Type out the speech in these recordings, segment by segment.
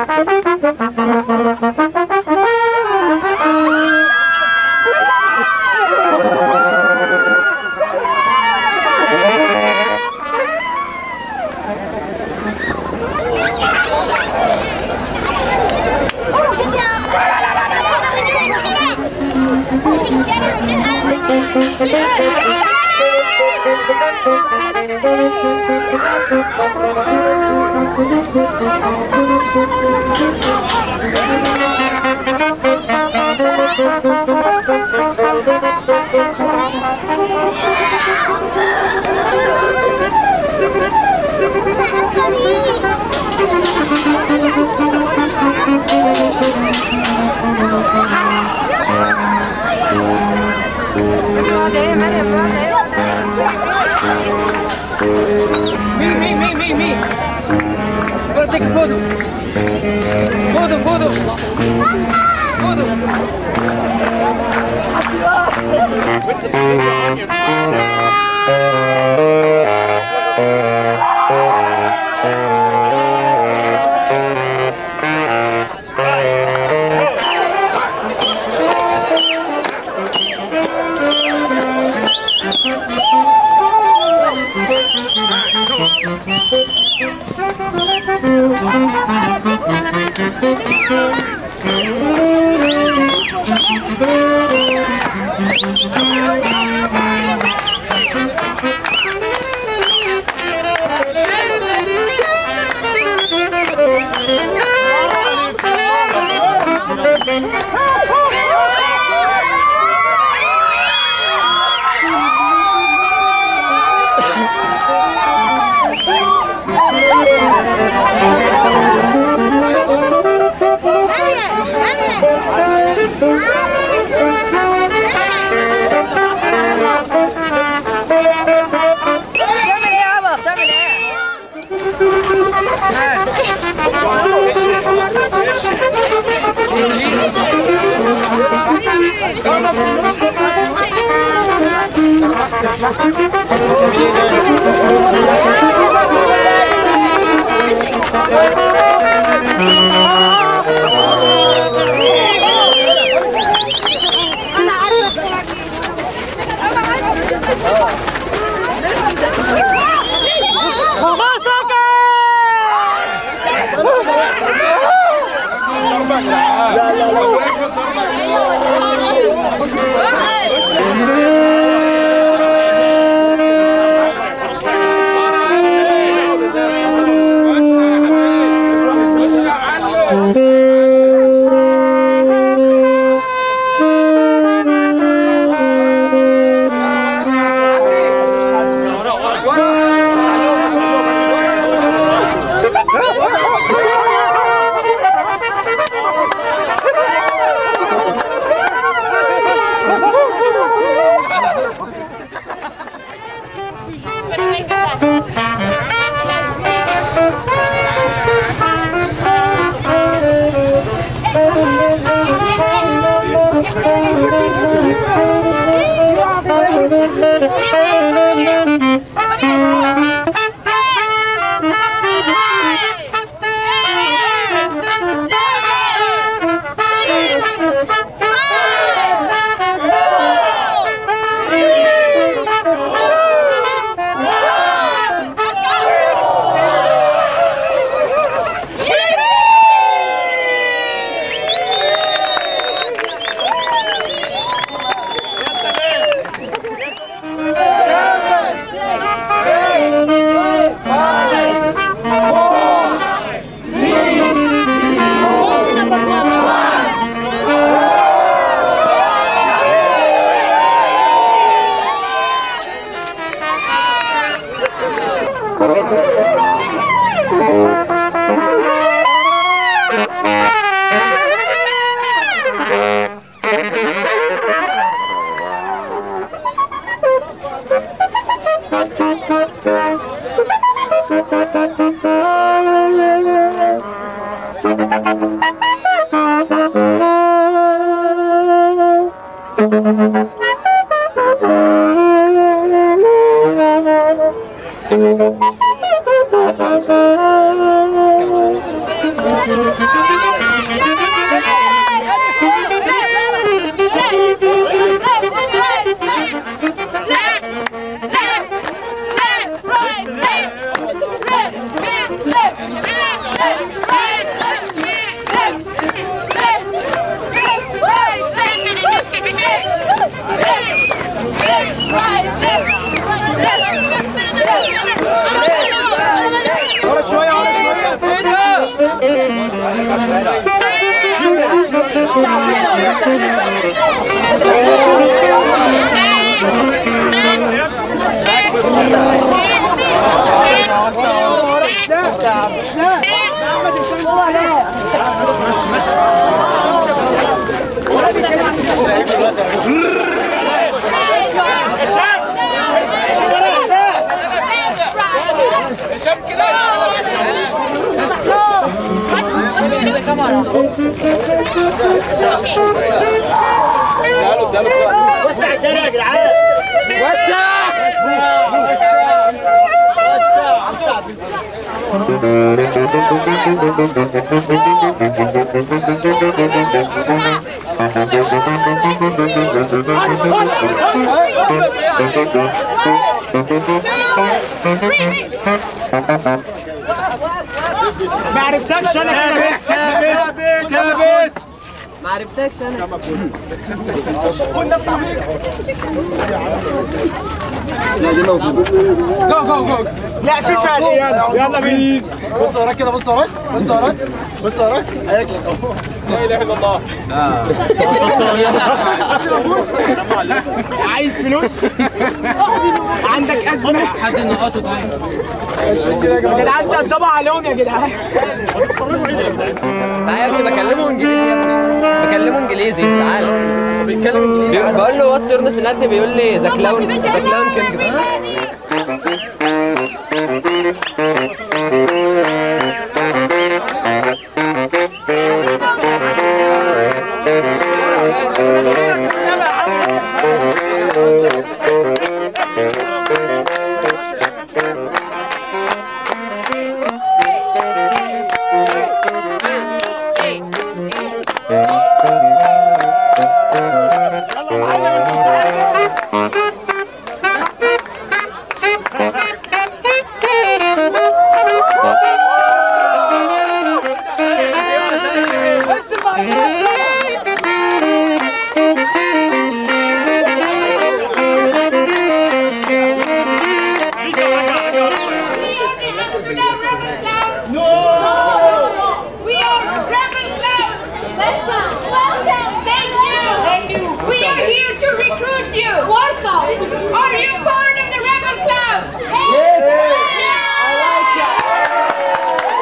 اقعد ايه مريم اقعد ايه مين مين مين مين مين Let's take a photo. Photo, photo. Photo. بتعمل ايه يابا بتعمل ايه Thank you. وسع الدنيا يا جدعان ما عرفتكش انا ثابت ثابت ثابت ما عرفتكش انا جو جو جو لا سيف علي يلا يلا بينا بص وراك كده بص وراك بص وراك بص وراك هياكلك اهو لا اله الا الله عايز فلوس عندك ازمه حد نقاطه طيب يا جدعان انت مطبع عليهم يا جدعان تعالى يا ابني بكلمه انجليزي يا ابني بكلمه انجليزي تعالى بيتكلم انجليزي بقول له واتس يور ناشوناليتي بيقول لي ذا كلاون ذا كلاون كينج No! We are Rebel Cloud! Welcome! Welcome! Thank you! Thank you! We are here to recruit you! Welcome! Are you part of the Rebel Clouds? Yes! I like it!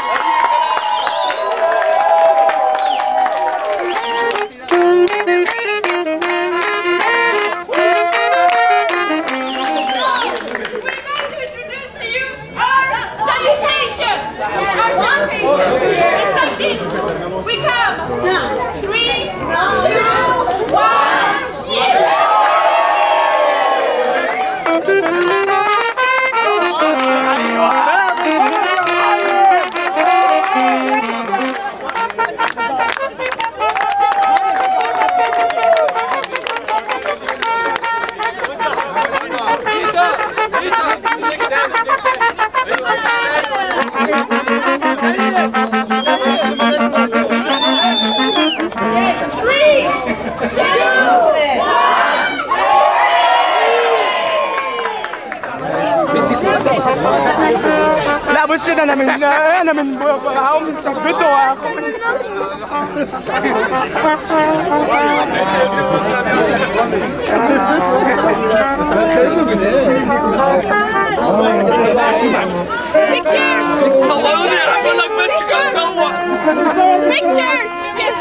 We're going to introduce to you our salutation! Our salutation! It's like this! We count! Three, two, one, yeah! Three, two, لا بص ده انا من انا من هقوم مثبته واخد Pictures! صوروني اعمل لك Pictures!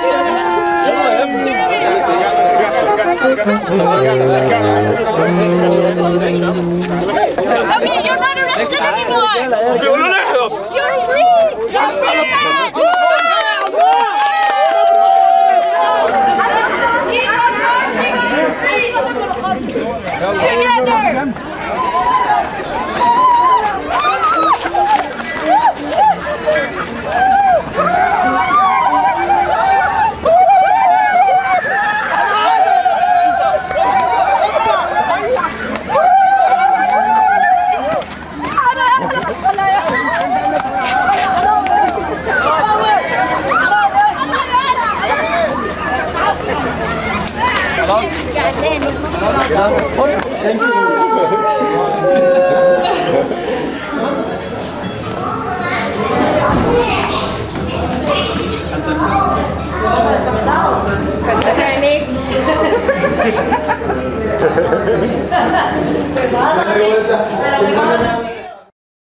Okay, you're not arrested anymore! بيقولوا لي اهرب You're free! You're free! Keep on marching on the streets! Together! فتح عينيك ايوه انت